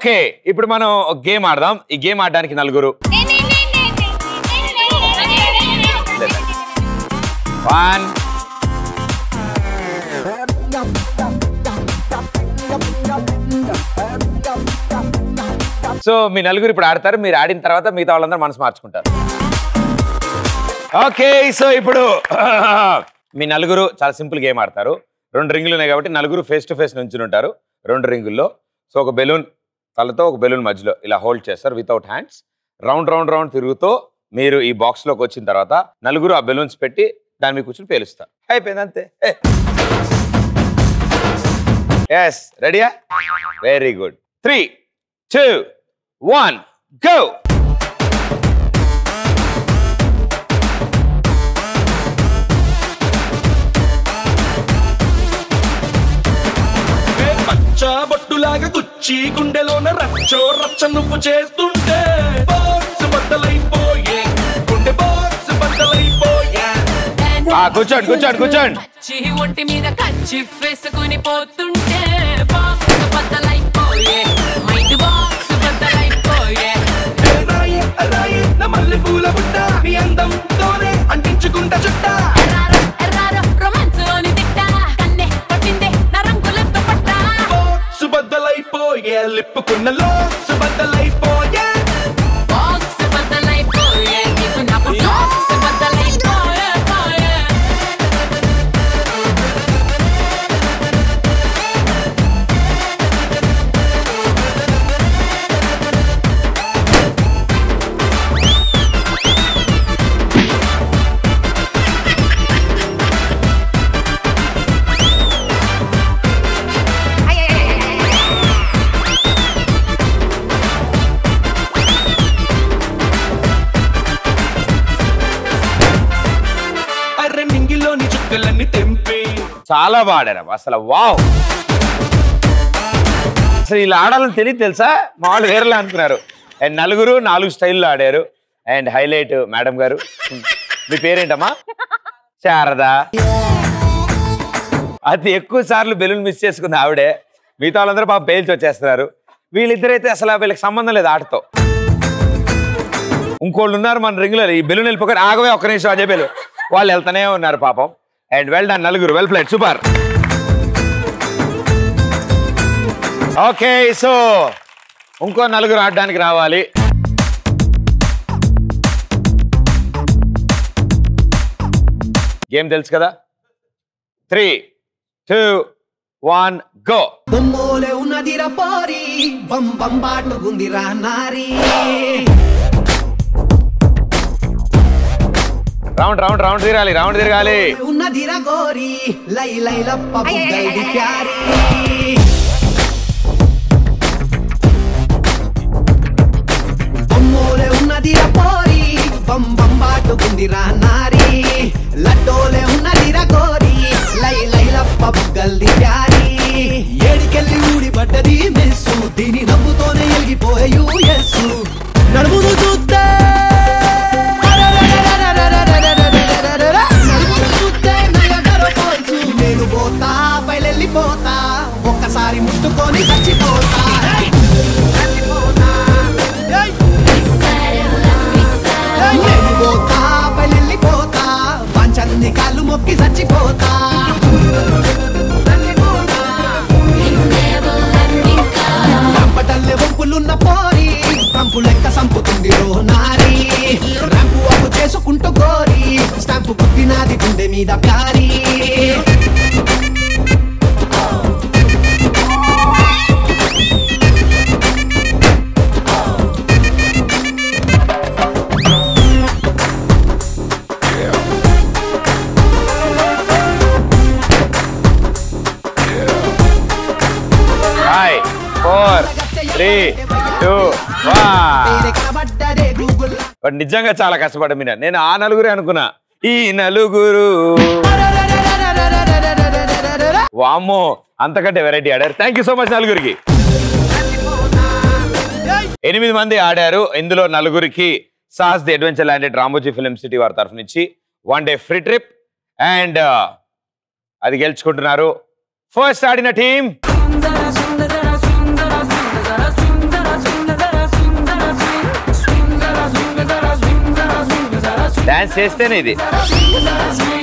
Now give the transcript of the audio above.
Okay ఇప్పుడు మనం ఒక గేమ్ ఆడదాం ఈ గేమ్ ఆడడానికి నలుగురు వన్ సో మీ నలుగురు ఇప్పుడు ఆడతారు మీరు ఆడిన తర్వాత మిగతా వాళ్ళందరూ మనసు మార్చుకుంటారు ఓకే సో ఇప్పుడు మీ నలుగురు చాలా సింపుల్ గేమ్ ఆడతారు రెండు రింగులు ఉన్నాయి కాబట్టి నలుగురు ఫేస్ టు ఫేస్ నుంచి ఉంటారు రెండు రింగుల్లో సో ఒక బెలూన్ తలతో ఒక బెలూన్ మధ్యలో ఇలా హోల్డ్ చేస్తారు without hands round round round తిరుగుతూ మీరు ఈ బాక్స్ లోకి వచ్చిన తర్వాత నలుగురు ఆ బెలూన్స్ పెట్టి దాని మీద కూర్చొని పేలుస్తారు అయిపోయింది అంతే ఎస్ రెడీయా very good three two one go పచ్చ బొట్టులాగా గుచ్చి గుండెలోన రచ్చో రచ్చ నువ్వు చేస్తుంటే బాక్స్ బద్దలైపోయే గుండె బాక్స్ బద్దలైపోయే ఆ, కూర్చోండి కూర్చోండి కూర్చోండి చి ఒంటి మీద కచ్చి వేసుకుని పోతుంటే బాక్స్ బద్దలైపోయే మైండ్ బాక్స్ బద్దలైపోయే రాయి రాయి నా మల్లె పూల బుట్ట నీ అందంతోనే అంటించుకుంటా చుట్టా ఎర్రారో ఎర్రారో రొమాన్స్ అని తిట్టా కన్నే కొట్టిందే నా రంగులతో పట్టా బాక్స్ బద్దలైపోయే లిప్పుకున్న లోక్స్ బద్దలైపోయే బాక్స్ బద్దలైపోయే నీకు నాకు బాక్స్ బద్దలైపోయే పోయే అర్రె నింగిలోని చుక్కలన్నీ తెంపి చాలా బాడారు అసలు వావ్ అసలు ఇలా ఆడాలని తెలియదు తెలుసా మా వాళ్ళు వేరేలా అనుకున్నారు అండ్ నలుగురు నాలుగు స్టైల్లో ఆడారు అండ్ హైలైట్ మేడం గారు మీ పేరేంటమ్మా శారదా అతి ఎక్కువ సార్లు బెలూన్ మిస్ చేసుకుంది ఆవిడే మిగతా వాళ్ళందరూ పాప పేల్చి వచ్చేస్తున్నారు వీళ్ళిద్దరైతే అసలు వీళ్ళకి సంబంధం లేదు ఆటతో ఇంకోళ్ళు ఉన్నారు మన రింగులో ఈ బెలూన్ వెళ్ళిపోయి ఆగవే ఒక్క నిమిషం అజయ్ బెలు వాళ్ళు వెళ్తానే ఉన్నారు పాపం అండ్ వెల్ డన్ నలుగురు well played super okay so ఇంకో నలుగురు ఆడడానికి రావాలి గేమ్ తెలుసు కదా త్రీ టూ వన్ గో బొమ్మోలే ఉన్నదిరా పోరి బం బం బాటుకుందిరా నారి రౌండ్ రౌండ్ రౌండ్ తిరగాలి రౌండ్ తిరగాలి ఉన్నదిరా గోరి లై లై లప్ప బుగ్గల్ది ప్యారి బొమ్మోలే ఉన్నదిరా పోరి బం బం బాటుకుందిరా నారి లడ్డోలే ఉన్నదిరా గోరి లై లై లప్ప బుగ్గల్ది ప్యారి ఏడికెళ్ళి ఊడి పడ్డది మెస్సు దీని నవ్వుతోనే ఎలిగిపోయే యూఎస్సు నడుమును చూస్తే నడుమును చూస్తే నయగర పోల్సు. నేను పోతా పైలెళ్ళిపోతా ఒక్కసారి ముట్టుకొని చచ్చిపోతా చచ్చిపోతా. ఏయ్! నేను పోతా పైలెళ్ళిపోతా పంచన్ని కాళ్ళు మొక్కి చచ్చిపోతా చచ్చిపోతా. రంపటల్లె వంపులున్న పోరి రంపు లెక్క సంపుతుంది రో నారి రంపు అప్పు చేసుకుంటూ గోరి స్టాంపు పుట్టినాది గుండె మీద ప్యారి five four three two one పేరే కనబడ్డదే గూగుల్ వాడు నిజంగా చాలా కష్టపడ్డా మీద నేను ఆ నలుగురే అనుకున్నా ఈ నలుగురు వామ్మో అంతకంటే వెరైటీ ఆడారు థ్యాంక్ యూ సో మచ్ నలుగురికి ఎనిమిది మంది ఆడారు ఇందులో నలుగురికి Sahas the adventure landed Ramoji film city వారి తరఫు నుంచి one day free trip and అది గెలుచుకుంటున్నారు ఫస్ట్ ఆడిన టీం సుందర సుందర సుందర సుందర సుందర డాన్స్ చేస్తేనే ఇది Sing, sing,